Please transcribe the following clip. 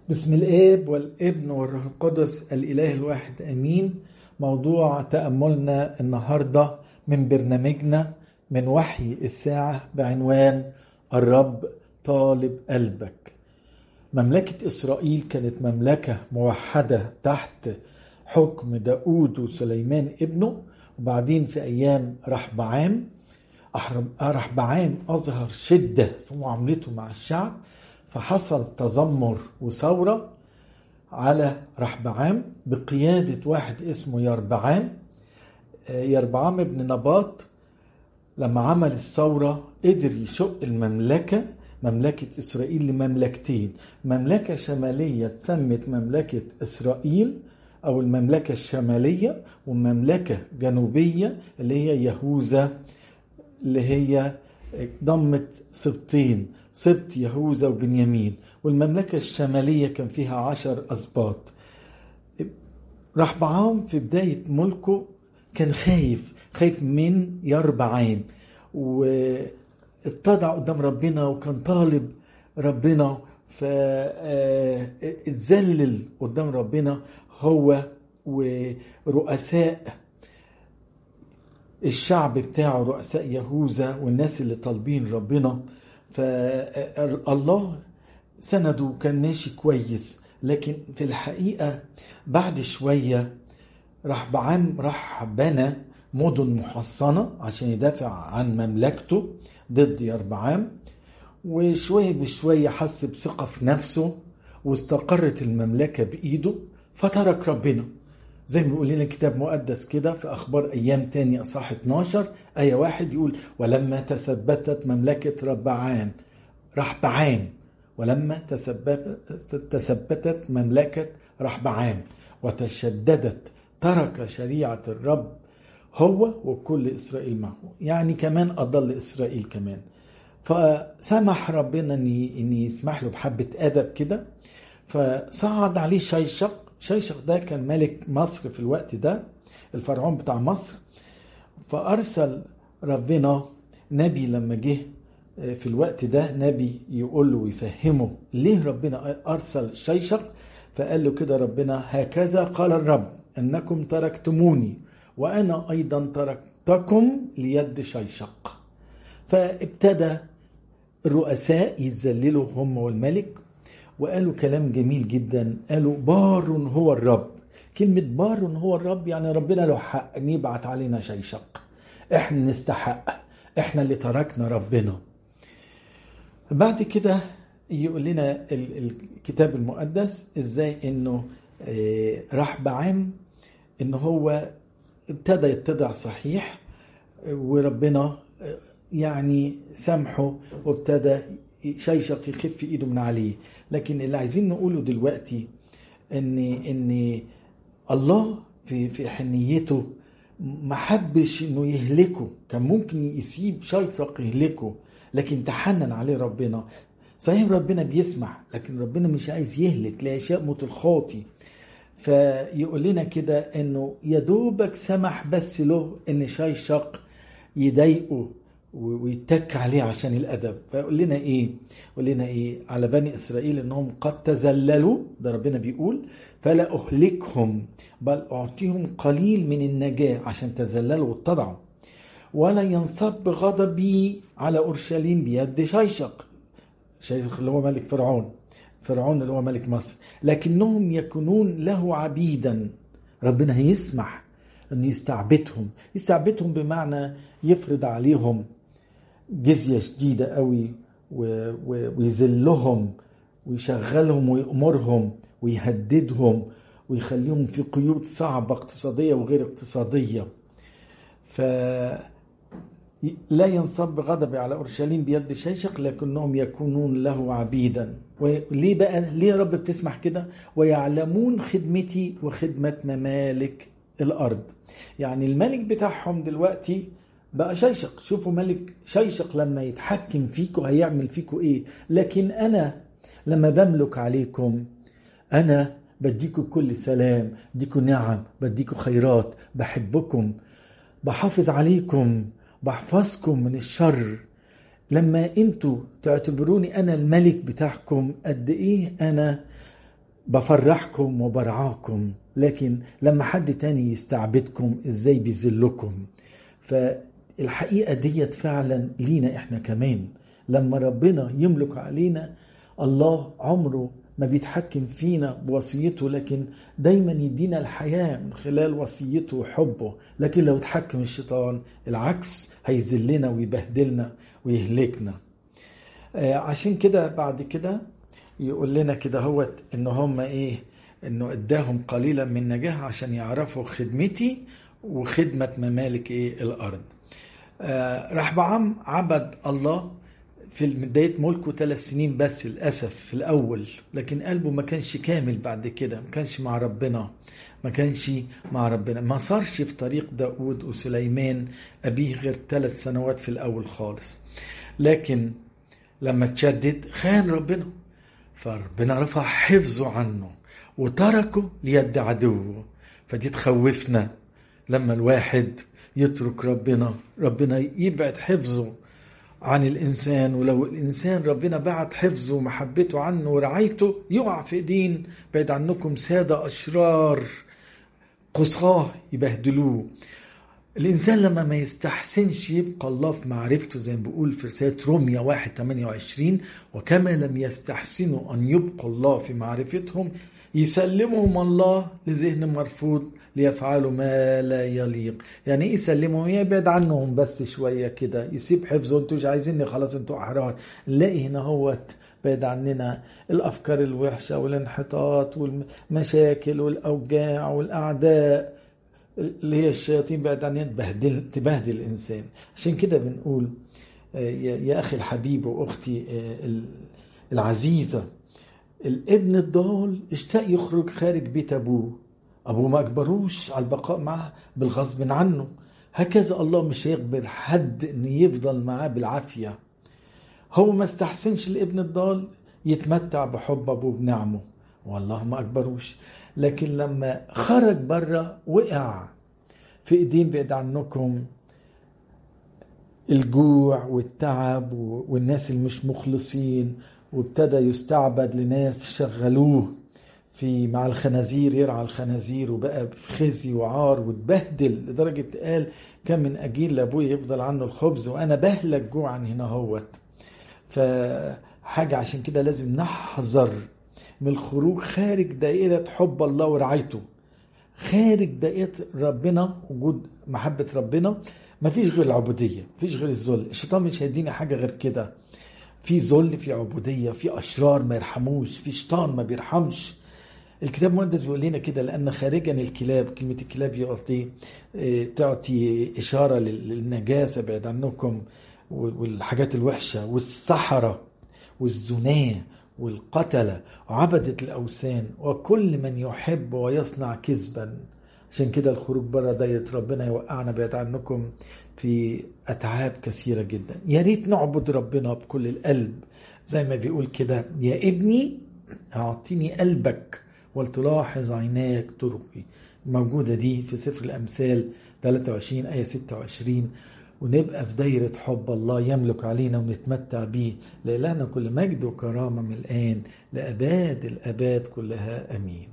بسم الاب والابن والروح القدس الاله الواحد امين موضوع تاملنا النهارده من برنامجنا من وحي الساعه بعنوان الرب طالب قلبك مملكه اسرائيل كانت مملكه موحده تحت حكم داود وسليمان ابنه وبعدين في ايام رحبعام رحبعام اظهر شده في معاملته مع الشعب فحصل تذمر وثورة على رحبعام بقيادة واحد اسمه يربعام يربعام ابن نباط لما عمل الثورة قدر يشق المملكة مملكة إسرائيل لمملكتين مملكة شمالية تسمت مملكة إسرائيل أو المملكة الشمالية ومملكة جنوبية اللي هي يهوذا اللي هي ضمت سبطين سبط يهوذا وبنيامين والمملكة الشمالية كان فيها عشر أسباط رحبعام في بداية ملكه كان خايف خايف من يربعام واتضع قدام ربنا وكان طالب ربنا فاتذلل قدام ربنا هو ورؤساء الشعب بتاعه رؤساء يهوذا والناس اللي طالبين ربنا فالله سنده كان ماشي كويس لكن في الحقيقة بعد شوية راح بعام راح بنى مدن محصنة عشان يدافع عن مملكته ضد يربعام وشوية بشوية حس بثقة في نفسه واستقرت المملكة بإيده فترك ربنا زي ما بيقول لنا كتاب مقدس كده في أخبار أيام تاني أصح 12 آية واحد يقول ولما تثبتت مملكة ربعان رحبعام ولما تثبتت مملكة رحبعام وتشددت ترك شريعة الرب هو وكل إسرائيل معه يعني كمان أضل إسرائيل كمان فسمح ربنا ان ان يسمح له بحبه ادب كده فصعد عليه شيشق شيشق ده كان ملك مصر في الوقت ده الفرعون بتاع مصر فارسل ربنا نبي لما جه في الوقت ده نبي يقول له ويفهمه ليه ربنا ارسل شيشق فقال له كده ربنا هكذا قال الرب انكم تركتموني وانا ايضا تركتكم ليد شيشق فابتدى الرؤساء يتذللوا هم والملك وقالوا كلام جميل جدا قالوا بار هو الرب كلمة بار هو الرب يعني ربنا له حق ان يبعت علينا شيشق احنا نستحق احنا اللي تركنا ربنا بعد كده يقول لنا الكتاب المقدس ازاي انه راح بعام ان هو ابتدى يتضع صحيح وربنا يعني سامحه وابتدى شيشق يخف ايده من عليه لكن اللي عايزين نقوله دلوقتي ان ان الله في في حنيته ما حبش انه يهلكه كان ممكن يسيب شيطق يهلكه لكن تحنن عليه ربنا صحيح ربنا بيسمح لكن ربنا مش عايز يهلك لا يشاء موت الخاطي فيقول لنا كده انه يا دوبك سمح بس له ان شيشق يضايقه ويتك عليه عشان الادب فيقول لنا ايه يقول لنا ايه على بني اسرائيل انهم قد تذللوا ده ربنا بيقول فلا اهلكهم بل اعطيهم قليل من النجاه عشان تذللوا واتضعوا ولا ينصب غضبي على اورشليم بيد شيشق شيشق اللي هو ملك فرعون فرعون اللي هو ملك مصر لكنهم يكونون له عبيدا ربنا هيسمح انه يستعبدهم يستعبدهم بمعنى يفرض عليهم جزية شديدة قوي ويذلهم ويشغلهم ويأمرهم ويهددهم ويخليهم في قيود صعبة اقتصادية وغير اقتصادية ف لا ينصب غضبي على اورشليم بيد شيشق لكنهم يكونون له عبيدا وليه بقى ليه يا رب بتسمح كده ويعلمون خدمتي وخدمه ممالك الارض يعني الملك بتاعهم دلوقتي بقى شيشق شوفوا ملك شيشق لما يتحكم فيكم هيعمل فيكم ايه لكن انا لما بملك عليكم انا بديكم كل سلام بديكم نعم بديكم خيرات بحبكم بحافظ عليكم بحفظكم من الشر لما انتوا تعتبروني انا الملك بتاعكم قد ايه انا بفرحكم وبرعاكم لكن لما حد تاني يستعبدكم ازاي بيذلكم فالحقيقة ديت فعلا لينا احنا كمان لما ربنا يملك علينا الله عمره ما بيتحكم فينا بوصيته لكن دايما يدينا الحياة من خلال وصيته وحبه لكن لو اتحكم الشيطان العكس هيذلنا ويبهدلنا ويهلكنا آه عشان كده بعد كده يقول لنا كده هو ان هم ايه انه اداهم قليلا من نجاه عشان يعرفوا خدمتي وخدمة ممالك ايه الارض آه رحبعام عبد الله في بداية ملكه ثلاث سنين بس للأسف في الأول لكن قلبه ما كانش كامل بعد كده ما كانش مع ربنا ما كانش مع ربنا ما صارش في طريق داود وسليمان أبيه غير ثلاث سنوات في الأول خالص لكن لما تشدد خان ربنا فربنا رفع حفظه عنه وتركه ليد عدوه فدي تخوفنا لما الواحد يترك ربنا ربنا يبعد حفظه عن الإنسان ولو الإنسان ربنا بعد حفظه ومحبته عنه ورعايته يقع في إيدين بعد عنكم سادة أشرار قصاه يبهدلوه الإنسان لما ما يستحسنش يبقى الله في معرفته زي ما بيقول في رسالة روميا 1 28 وكما لم يستحسنوا أن يبقى الله في معرفتهم يسلمهم الله لذهن مرفوض ليفعلوا ما لا يليق يعني ايه يسلمهم يبعد عنهم بس شويه كده يسيب حفظه انتوا مش عايزيني خلاص انتوا احرار نلاقي هنا هوت بعد عننا الافكار الوحشه والانحطاط والمشاكل والاوجاع والاعداء اللي هي الشياطين بعد عننا تبهدل تبهدل الانسان عشان كده بنقول يا اخي الحبيب واختي العزيزه الابن الضال اشتاق يخرج خارج بيت ابوه ابوه ما اجبروش على البقاء معه بالغصب عنه هكذا الله مش هيقبل حد ان يفضل معاه بالعافيه هو ما استحسنش الابن الضال يتمتع بحب ابوه بنعمه والله ما اجبروش لكن لما خرج بره وقع في ايدين بعيد عنكم الجوع والتعب والناس المش مخلصين وابتدى يستعبد لناس شغلوه في مع الخنازير يرعى الخنازير وبقى في خزي وعار واتبهدل لدرجة قال كان من أجيل لأبويا يفضل عنه الخبز وأنا بهلك جوعا هنا هوت فحاجة عشان كده لازم نحذر من الخروج خارج دائرة حب الله ورعايته خارج دائرة ربنا وجود محبة ربنا مفيش غير العبودية مفيش غير الذل الشيطان مش هيديني حاجة غير كده في ذل في عبودية في أشرار ما يرحموش في شيطان ما بيرحمش الكتاب المقدس بيقول لنا كده لأن خارجا الكلاب كلمة الكلاب يعطي تعطي إشارة للنجاسة بعد عنكم والحاجات الوحشة والسحرة والزناة والقتلة وعبدة الأوثان وكل من يحب ويصنع كذبا عشان كده الخروج بره دايرة ربنا يوقعنا بعيد عنكم في أتعاب كثيرة جدا يا ريت نعبد ربنا بكل القلب زي ما بيقول كده يا ابني أعطيني قلبك ولتلاحظ عيناك طرقي موجودة دي في سفر الأمثال 23 آية 26 ونبقى في دايرة حب الله يملك علينا ونتمتع بيه لإلهنا كل مجد وكرامة من الآن لأباد الأباد كلها أمين